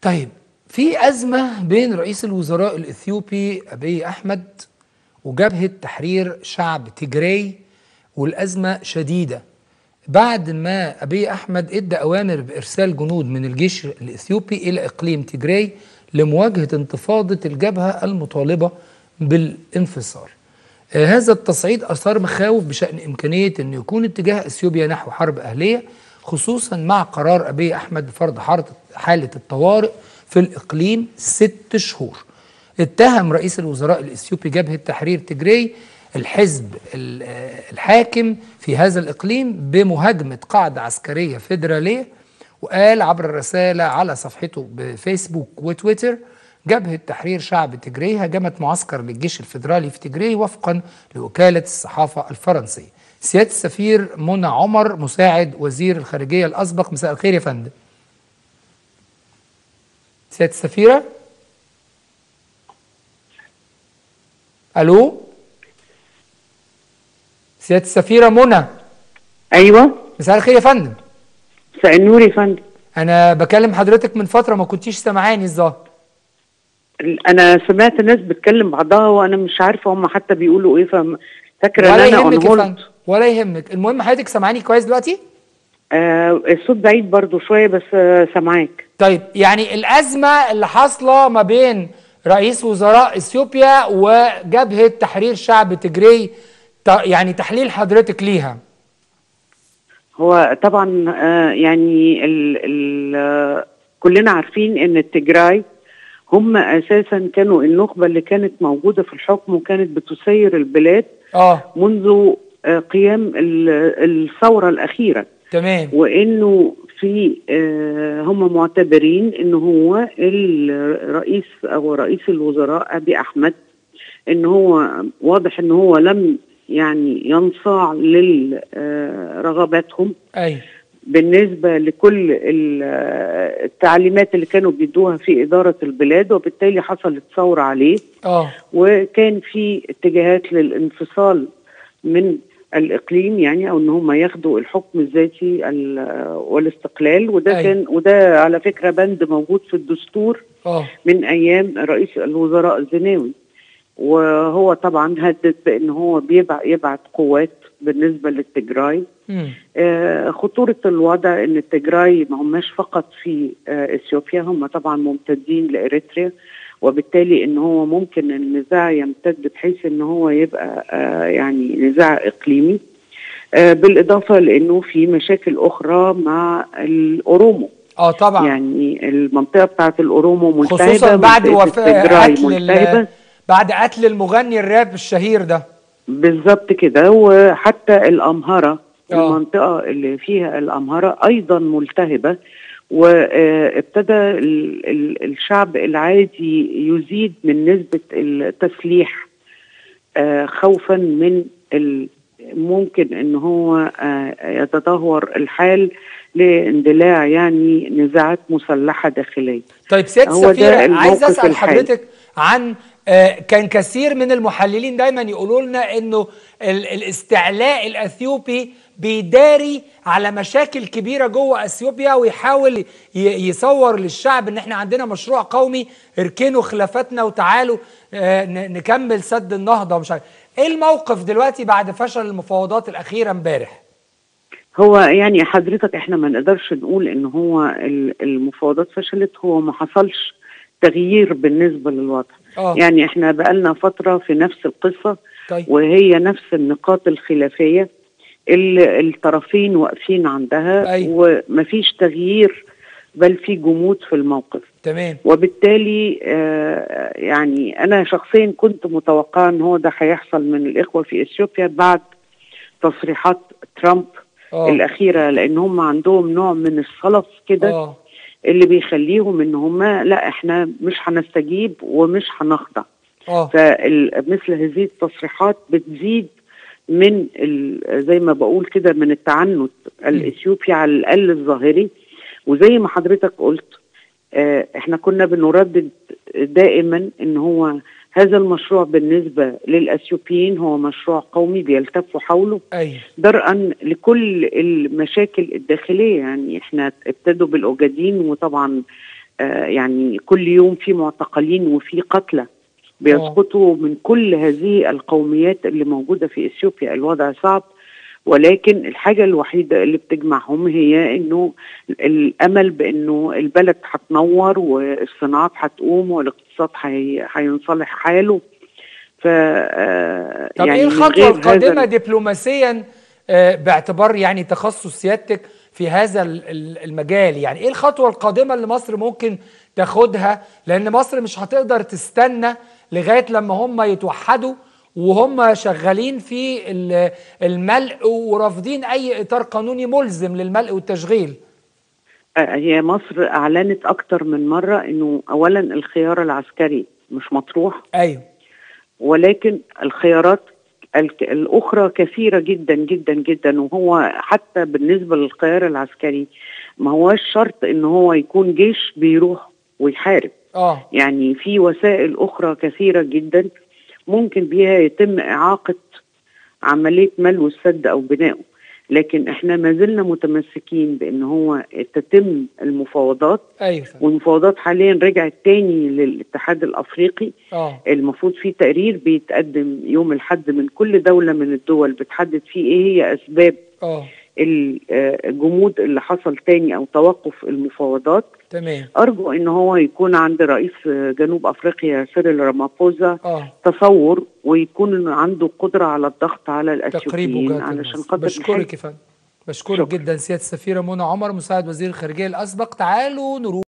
طيب في أزمة بين رئيس الوزراء الإثيوبي أبي أحمد وجبهة تحرير شعب تجري والأزمة شديدة بعد ما أبي أحمد إدى أوامر بإرسال جنود من الجيش الإثيوبي إلى إقليم تجري لمواجهة انتفاضة الجبهة المطالبة بالانفصال آه، هذا التصعيد أثار مخاوف بشأن إمكانية أن يكون اتجاه أثيوبيا نحو حرب أهلية خصوصا مع قرار أبي أحمد بفرض حالة الطوارئ في الإقليم ست شهور اتهم رئيس الوزراء الإثيوبي جبهة تحرير تجري الحزب الحاكم في هذا الإقليم بمهاجمة قاعدة عسكرية فيدرالية وقال عبر الرسالة على صفحته بفيسبوك وتويتر جبهة تحرير شعب تجري هاجمت معسكر للجيش الفيدرالي في تجري وفقا لوكالة الصحافة الفرنسية سيادة السفير منى عمر مساعد وزير الخارجية الأسبق مساء الخير يا فندم سيادة السفيرة ألو سيادة السفيرة منى أيوة مساء الخير يا فندم مساء النور يا فندم أنا بكلم حضرتك من فترة ما كنتيش سامعاني الظاهر أنا سمعت ناس بتكلم بعضها وأنا مش عارفة هم حتى بيقولوا إيه فاكرة إن أنا يهمك ولا يهمك المهم حضرتك سامعاني كويس دلوقتي؟ آه الصوت بعيد برضو شوية بس آه سامعاك طيب يعني الأزمة اللي حاصلة ما بين رئيس وزراء اثيوبيا وجبهة تحرير شعب تجري يعني تحليل حضرتك ليها هو طبعا آه يعني ال ال كلنا عارفين ان التجراي هم اساسا كانوا النخبه اللي كانت موجوده في الحكم وكانت بتسير البلاد آه. منذ آه قيام الثوره الاخيره تمام وانه في آه هم معتبرين انه هو الرئيس او رئيس الوزراء ابي احمد ان هو واضح ان هو لم يعني ينصاع لرغباتهم أي. بالنسبه لكل التعليمات اللي كانوا بيدوها في اداره البلاد وبالتالي حصلت ثوره عليه اه وكان في اتجاهات للانفصال من الاقليم يعني او ان هم ياخدوا الحكم الذاتي والاستقلال وده أي. كان وده على فكره بند موجود في الدستور أوه. من ايام رئيس الوزراء الزناوي وهو طبعا هدد بان هو بيبعت يبعت قوات بالنسبه للتجراي آه خطوره الوضع ان التجراي ما هماش فقط في آه اثيوبيا هم طبعا ممتدين لاريتريا وبالتالي ان هو ممكن النزاع يمتد بحيث ان هو يبقى آه يعني نزاع اقليمي آه بالاضافه لانه في مشاكل اخرى مع الاورومو اه طبعا يعني المنطقه بتاعت الاورومو ملتهبه خصوصا بعد وفاه قتل بعد قتل المغني الراب الشهير ده بالظبط كده وحتى الامهره أوه. المنطقه اللي فيها الامهره ايضا ملتهبه وابتدى الشعب العادي يزيد من نسبه التسليح خوفا من ممكن ان هو يتدهور الحال لاندلاع يعني نزاعات مسلحه داخليه طيب سياده السفيره عايز اسال حضرتك عن آه كان كثير من المحللين دايما يقولوا لنا انه الاستعلاء الاثيوبي بيداري على مشاكل كبيره جوه اثيوبيا ويحاول يصور للشعب ان احنا عندنا مشروع قومي اركنوا خلافاتنا وتعالوا آه نكمل سد النهضه ومش عارف ايه الموقف دلوقتي بعد فشل المفاوضات الاخيره امبارح هو يعني حضرتك احنا ما نقدرش نقول ان هو المفاوضات فشلت هو ما حصلش تغيير بالنسبه للوضع أوه. يعني احنا بقالنا فتره في نفس القصه طيب. وهي نفس النقاط الخلافيه اللي الطرفين واقفين عندها أي. ومفيش تغيير بل في جمود في الموقف تمام وبالتالي آه يعني انا شخصيا كنت متوقعه ان هو ده هيحصل من الاخوه في اثيوبيا بعد تصريحات ترامب أوه. الاخيره لان هم عندهم نوع من الصلف كده اللي بيخليهم ان هم لا احنا مش هنستجيب ومش هنخضع فمثل هذه التصريحات بتزيد من زي ما بقول كده من التعنت الاثيوبي على الاقل الظاهري وزي ما حضرتك قلت اه احنا كنا بنردد دائما ان هو هذا المشروع بالنسبة للأثيوبيين هو مشروع قومي بيلتفوا حوله أي. درءا لكل المشاكل الداخلية يعني احنا ابتدوا بالأوجادين وطبعا آه يعني كل يوم في معتقلين وفي قتلى بيسقطوا من كل هذه القوميات اللي موجوده في اثيوبيا الوضع صعب ولكن الحاجة الوحيدة اللي بتجمعهم هي انه الامل بانه البلد هتنور والصناعات هتقوم والاقتصاد هينصلح حاله ف طب يعني ايه الخطوة القادمة دبلوماسيا باعتبار يعني تخصص سيادتك في هذا المجال يعني ايه الخطوة القادمة اللي مصر ممكن تاخدها لان مصر مش هتقدر تستنى لغاية لما هم يتوحدوا وهم شغالين في الملء ورافضين اي اطار قانوني ملزم للملء والتشغيل هي مصر اعلنت اكتر من مره انه اولا الخيار العسكري مش مطروح ايوه ولكن الخيارات الاخرى كثيره جدا جدا جدا وهو حتى بالنسبه للخيار العسكري ما هوش شرط ان هو يكون جيش بيروح ويحارب اه يعني في وسائل اخرى كثيره جدا ممكن بيها يتم إعاقة عملية ملو السد أو بنائه لكن احنا ما زلنا متمسكين بان هو تتم المفاوضات ايوه والمفاوضات حاليا رجعت تاني للاتحاد الافريقي اه المفروض في تقرير بيتقدم يوم الحد من كل دوله من الدول بتحدد فيه ايه هي اسباب اه الجمود اللي حصل تاني او توقف المفاوضات تمام ارجو ان هو يكون عند رئيس جنوب افريقيا سيريل رامابوزا آه. تصور ويكون عنده قدره على الضغط على الاثيوبيين علشان خاطر بشكرك يا فندم بشكرك جدا سياده السفيره منى عمر مساعد وزير الخارجيه الاسبق تعالوا نروح